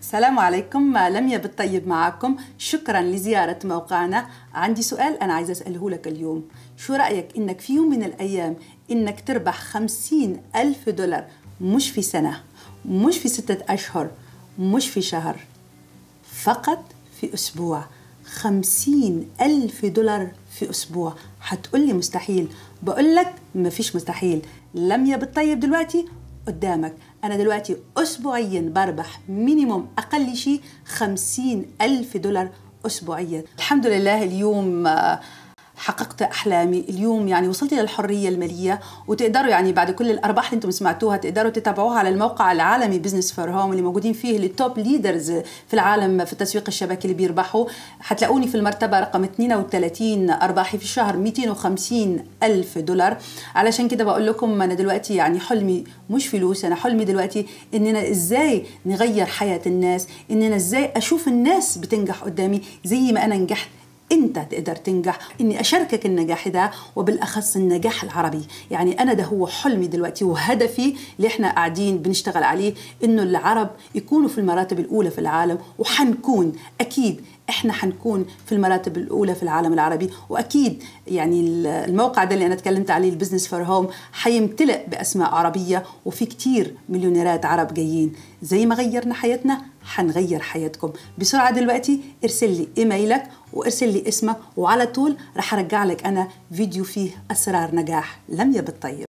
السلام عليكم لميا بالطيب معكم شكرا لزيارة موقعنا عندي سؤال أنا عايزة أسأله لك اليوم شو رأيك إنك في يوم من الأيام إنك تربح خمسين ألف دولار مش في سنة مش في ستة أشهر مش في شهر فقط في أسبوع خمسين ألف دولار في أسبوع هتقولي مستحيل بقول لك مفيش مستحيل لميا بالطيب دلوقتي قدامك أنا دلوقتي أسبوعيا بربح مينيموم أقل شيء خمسين ألف دولار أسبوعيا الحمد لله اليوم حققت احلامي اليوم يعني وصلت الى الحريه الماليه وتقدروا يعني بعد كل الارباح اللي انتم سمعتوها تقدروا تتابعوها على الموقع العالمي بزنس فور هوم اللي موجودين فيه التوب ليدرز في العالم في التسويق الشبكي اللي بيربحوا حتلاقوني في المرتبه رقم 32 ارباحي في الشهر 250 الف دولار علشان كده بقول لكم انا دلوقتي يعني حلمي مش فلوس انا حلمي دلوقتي اننا ازاي نغير حياه الناس اننا ازاي اشوف الناس بتنجح قدامي زي ما انا نجحت انت تقدر تنجح اني اشاركك النجاح ده وبالاخص النجاح العربي يعني انا ده هو حلمي دلوقتي وهدفي اللي احنا قاعدين بنشتغل عليه انه العرب يكونوا في المراتب الاولى في العالم وحنكون اكيد احنا حنكون في المراتب الاولى في العالم العربي واكيد يعني الموقع ده اللي انا اتكلمت عليه البزنس فور هوم حيمتلئ باسماء عربيه وفي كتير مليونيرات عرب جايين زي ما غيرنا حياتنا حنغير حياتكم بسرعه دلوقتي ارسل لي ايميلك وارسل لي اسمك وعلى طول رح ارجع لك انا فيديو فيه اسرار نجاح لم بالطيب